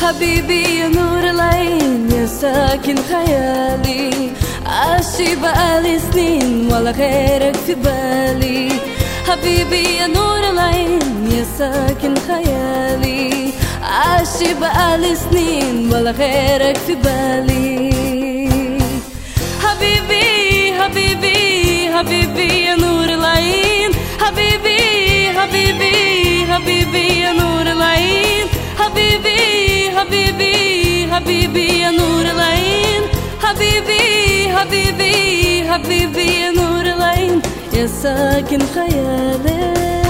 حبيبي يا نور العين يا ساكن خيالي عاشي بقالي سنين ولا غيرك في بالي حبيبي يا نور العين يا ساكن خيالي عاشي بقالي سنين ولا غيرك في بالي حبيبي حبيبي حبيبي يا نور العين حبيبي حبيبي حبيبي يا نور العين حبيبي حبيبي حبيبي يا نور العين حبيبي حبيبي حبيبي يا نور العين يا ساكن خيالي